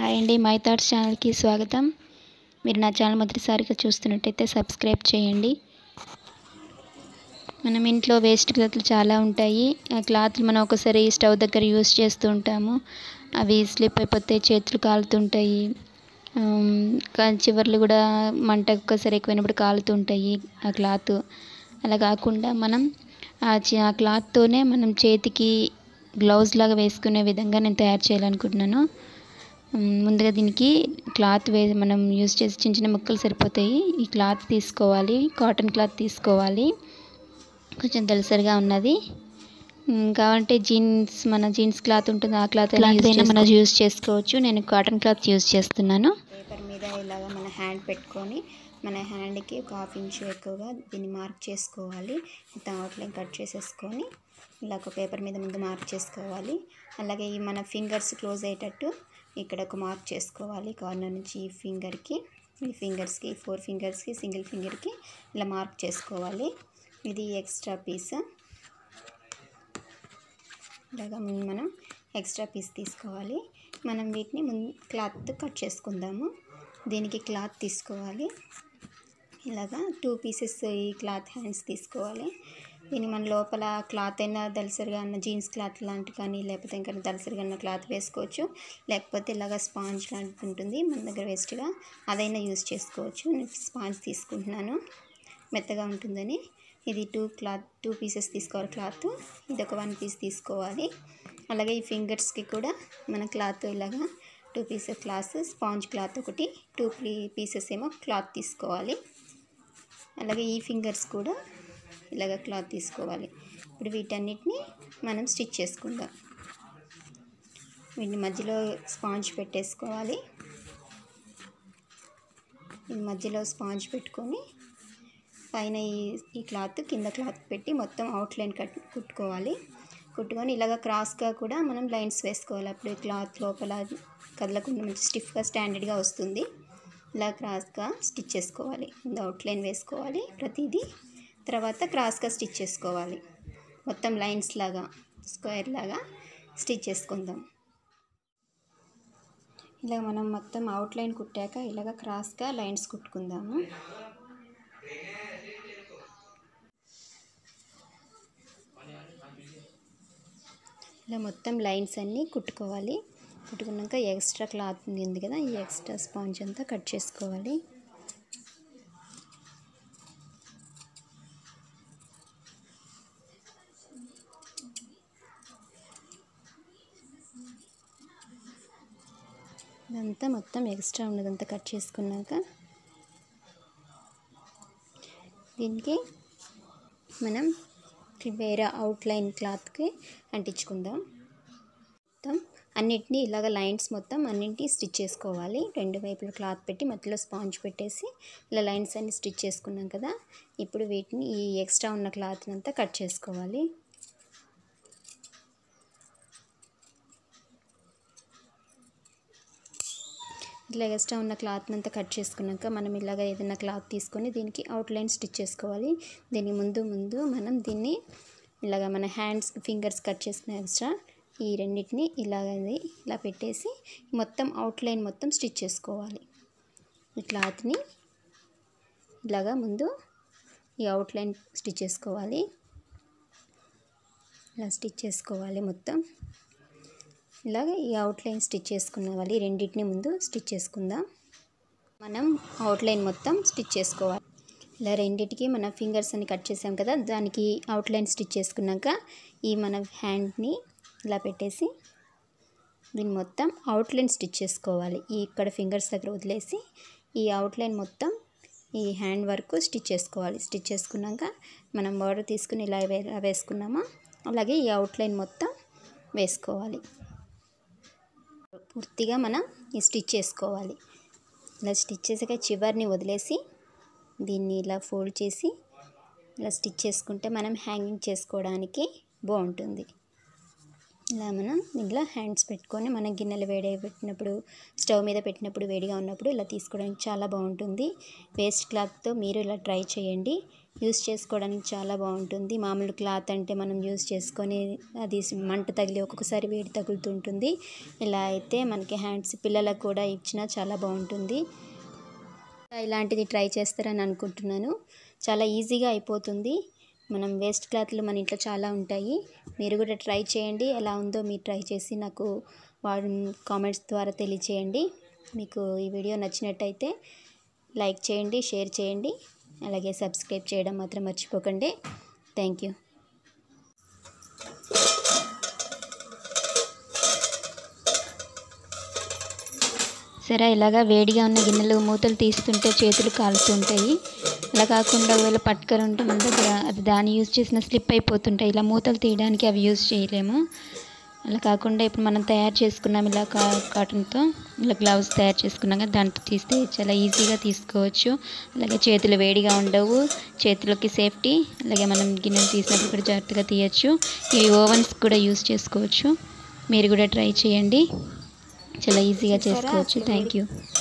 hi అండి my thoughts ఛానల్కి స్వాగతం మీరు నా ఛానల్ మొదటిసారిగా చూస్తున్నట్టయితే సబ్స్క్రైబ్ చేయండి మనం ఇంట్లో వేస్ట్ క్లాత్లు చాలా ఉంటాయి ఆ క్లాత్లు మనం ఒకసారి స్టవ్ దగ్గర యూస్ చేస్తూ ఉంటాము అవి స్లిప్ అయిపోతే చేతులు కాలుతుంటాయి ఆమ్, కా- చివర్లు కూడా మంట ఒక్కసారి ఎక్కువైనప్పుడు కాలుతుంటాయి ఆ క్లాత్ అలా కాకుండా మనం ఆ చి- ఆ క్లాత్తోనే మనం చేతికి గ్లౌజ్ లాగా వేసుకునే విధంగా నేను తయారు చేయాలనుకుంటున్నాను మ్, ముందుగా దీనికి క్లాత్ వే మనం యూజ్ చేసి చిన్న చిన్న ముక్కలు సరిపోతాయి ఈ క్లాత్ తీసుకోవాలి కాటన్ క్లాత్ తీసుకోవాలి కొంచెం దళసరిగా ఉన్నది మ్, కావాలంటే జీన్స్ మన జీన్స్ క్లాత్ ఉంటుంది ఆ క్లాత్ క్లాత్ అయినా మనం యూజ్ చేసుకోవచ్చు నేను కాటన్ క్లాత్ యూజ్ చేస్తున్నాను పేపర్ మీద ఇలాగ మన హ్యాండ్ పెట్టుకొని మన హ్యాండ్కి ఒక హాఫ్ ఇంచు ఎక్కువగా దీన్ని మార్క్ చేసుకోవాలి మొత్తం అవుట్లైన్ కట్ చేసేసుకొని ఇలా ఒక పేపర్ మీద ముందు మార్క్ చేసుకోవాలి అలాగే ఈ మన ఫింగర్స్ క్లోజ్ అయ్యేటట్టు ఇక్కడ ఒక మార్క్ చేసుకోవాలి కార్నర్ నుంచి ఈ ఫింగర్కి ఈ ఫింగర్స్కి ఫోర్ ఫింగర్స్కి సింగిల్ ఫింగర్కి ఇలా మార్క్ చేసుకోవాలి ఇది ఎక్స్ట్రా పీస్ ఇలాగా ముందు మనం ఎక్స్ట్రా పీస్ తీసుకోవాలి మనం వీటిని ముందు క్లాత్ కట్ చేసుకుందాము దీనికి క్లాత్ తీసుకోవాలి ఇలాగా టూ పీసెస్ ఈ క్లాత్ హ్యాండ్స్ తీసుకోవాలి దీన్ని మన లోపల క్లాత్ అయినా దలసరిగా ఉన్న జీన్స్ క్లాత్ లాంటి కానీ లేకపోతే ఇంకా దలసరిగా ఉన్న క్లాత్ వేసుకోవచ్చు లేకపోతే ఇలాగ స్పాంజ్ లాంటిది ఉంటుంది మన దగ్గర వేస్ట్గా అదైనా యూజ్ చేసుకోవచ్చు నేను స్పాంజ్ తీసుకుంటున్నాను మెత్తగా ఉంటుందని ఇది టూ క్లాత్ టూ పీసెస్ తీసుకోవాలి క్లాత్ ఇది ఒక వన్ పీస్ తీసుకోవాలి అలాగే ఈ ఫింగర్స్కి కూడా మన క్లాత్ ఇలాగా two pieces cloth sponge cloth ఒకటి టూ పీసెస్ ఏమో క్లాత్ తీసుకోవాలి అలాగే ఈ ఫింగర్స్ కూడా ఇలాగ క్లాత్ తీసుకోవాలి ఇప్పుడు వీటన్నిటిని మనం స్టిచ్ చేసుకుందాం వీటిని మధ్యలో స్పాంజ్ పెట్టేసుకోవాలి ఈ మధ్యలో స్పాంజ్ పెట్టుకొని పైన ఈ ఈ క్లాత్ కింద క్లాత్ పెట్టి మొత్తం అవుట్లైన్ కట్ కుట్టుకోవాలి కుట్టుకొని ఇలాగ క్రాస్గా కూడా మనం లైన్స్ వేసుకోవాలి అప్పుడు ఈ క్లాత్ లోపల కదలకుండా మంచి స్టిఫ్గా స్టాండర్డ్గా వస్తుంది ఇలా క్రాస్గా స్టిచ్ చేసుకోవాలి ముందు అవుట్లైన్ వేసుకోవాలి ప్రతిదీ తర్వాత క్రాస్గా స్టిచ్ చేసుకోవాలి మొత్తం లైన్స్ లాగా స్క్వేర్ లాగా స్టిచ్ చేసుకుందాం ఇలా మనం మొత్తం అవుట్లైన్ కుట్టాక ఇలాగ క్రాస్గా లైన్స్ కుట్టుకుందాము ఇలా మొత్తం లైన్స్ అన్నీ కుట్టుకోవాలి కుట్టుకున్నాక ఎక్స్ట్రా క్లాత్ ఉంది కదా ఈ ఎక్స్ట్రా స్పాంజ్ అంతా కట్ చేసుకోవాలి ఇదంతా మొత్తం ఎక్స్ట్రా ఉన్నదంతా కట్ చేసుకున్నాక దీనికి మనం వేరే అవుట్లైన్ క్లాత్కి అంటించుకుందాం మొత్తం అన్నిటినీ ఇలాగ లైన్స్ మొత్తం అన్నింటినీ స్టిచ్ చేసుకోవాలి రెండు వైపుల క్లాత్ పెట్టి మధ్యలో స్పాంజ్ పెట్టేసి ఇలా లైన్స్ అన్ని స్టిచ్ చేసుకున్నాం కదా ఇప్పుడు వీటిని ఈ ఎక్స్ట్రా ఉన్న క్లాత్ని అంతా కట్ చేసుకోవాలి ఇట్లా ఎక్స్ట్రా ఉన్న క్లాత్ని అంతా కట్ చేసుకున్నాక మనం ఇలాగ ఏదైనా క్లాత్ తీసుకొని దీనికి అవుట్లైన్ స్టిచ్ చేసుకోవాలి దీని ముందు ముందు మనం దీన్ని ఇలాగ మన హ్యాండ్స్ ఫింగర్స్ కట్ చేసుకున్న ఎక్స్ట్రా ఈ రెండింటిని ఇలాగ ఇలా పెట్టేసి మొత్తం అవుట్లైన్ మొత్తం స్టిచ్ చేసుకోవాలి ఈ క్లాత్ని ఇలాగా ముందు ఈ అవుట్లైన్ స్టిచ్ చేసుకోవాలి ఇలా స్టిచ్ చేసుకోవాలి మొత్తం ఇలాగ ఈ అవుట్లైన్ స్టిచ్ చేసుకున్నవాలి రెండింటిని ముందు స్టిచ్ చేసుకుందాం మనం అవుట్లైన్ మొత్తం స్టిచ్ చేసుకోవాలి ఇలా రెండింటికి మన ఫింగర్స్ అని కట్ చేసాం కదా దానికి అవుట్లైన్ స్టిచ్ చేసుకున్నాక ఈ మన హ్యాండ్ని ఇలా పెట్టేసి దీన్ని మొత్తం అవుట్లైన్ స్టిచ్ చేసుకోవాలి ఈ ఇక్కడ ఫింగర్స్ దగ్గర వదిలేసి ఈ అవుట్లైన్ మొత్తం ఈ హ్యాండ్ వరకు స్టిచ్ చేసుకోవాలి స్టిచ్ చేసుకున్నాక మనం బార్డర్ తీసుకుని ఇలా వే వేసుకున్నామా అలాగే ఈ అవుట్లైన్ మొత్తం వేసుకోవాలి పూర్తిగా మనం ఈ స్టిచ్ చేసుకోవాలి ఇలా స్టిచ్ చేసాక చివరిని వదిలేసి దీన్ని ఇలా ఫోల్డ్ చేసి ఇలా స్టిచ్ చేసుకుంటే మనం హ్యాంగింగ్ చేసుకోవడానికి బాగుంటుంది ఇలా మనం దీంట్లో హ్యాండ్స్ పెట్టుకొని మనం గిన్నెలు వేడి పెట్టినప్పుడు స్టవ్ మీద పెట్టినప్పుడు వేడిగా ఉన్నప్పుడు ఇలా తీసుకోవడానికి చాలా బాగుంటుంది వేస్ట్ క్లాత్తో మీరు ఇలా ట్రై చేయండి యూస్ చేసుకోవడానికి చాలా బాగుంటుంది మామూలు క్లాత్ అంటే మనం యూస్ చేసుకొని అది మంట తగిలి ఒక్కొక్కసారి వేడి తగులుతుంటుంది ఇలా అయితే మనకి హ్యాండ్స్ పిల్లలకు కూడా ఇచ్చినా చాలా బాగుంటుంది ఇలాంటిది ట్రై చేస్తారని అనుకుంటున్నాను చాలా ఈజీగా అయిపోతుంది మనం వేస్ట్ క్లాత్లు మన ఇంట్లో చాలా ఉంటాయి మీరు కూడా ట్రై చేయండి ఎలా ఉందో మీరు ట్రై చేసి నాకు వాడు కామెంట్స్ ద్వారా తెలియచేయండి మీకు ఈ వీడియో నచ్చినట్టయితే లైక్ చేయండి షేర్ చేయండి అలాగే సబ్స్క్రైబ్ చేయడం మాత్రం మర్చిపోకండి థ్యాంక్ యూ సరే ఇలాగా వేడిగా ఉన్న గిన్నెలు మూతలు తీస్తుంటే చేతులు కాలుతుంటాయి అలా కాకుండా ఒకవేళ పట్టుకర ఉంటే మన దగ్గర అది దాన్ని యూజ్ చేసిన స్లిప్ అయిపోతుంటాయి ఇలా మూతలు తీయడానికి అవి యూజ్ చేయలేము అలా కాకుండా ఇప్పుడు మనం తయారు చేసుకున్నాం ఇలా కా కాటన్తో ఇలా గ్లౌస్ తయారు చేసుకున్నాం కదా దాంట్లో తీస్తే చాలా ఈజీగా తీసుకోవచ్చు అలాగే చేతులు వేడిగా ఉండవు చేతులకి సేఫ్టీ అలాగే మనం గిన్నెలు తీసినప్పుడు కూడా జాగ్రత్తగా తీయచ్చు ఇవి ఓవెన్స్ కూడా యూజ్ చేసుకోవచ్చు మీరు కూడా ట్రై చేయండి చాలా ఈజీగా చేసుకోవచ్చు థ్యాంక్ యూ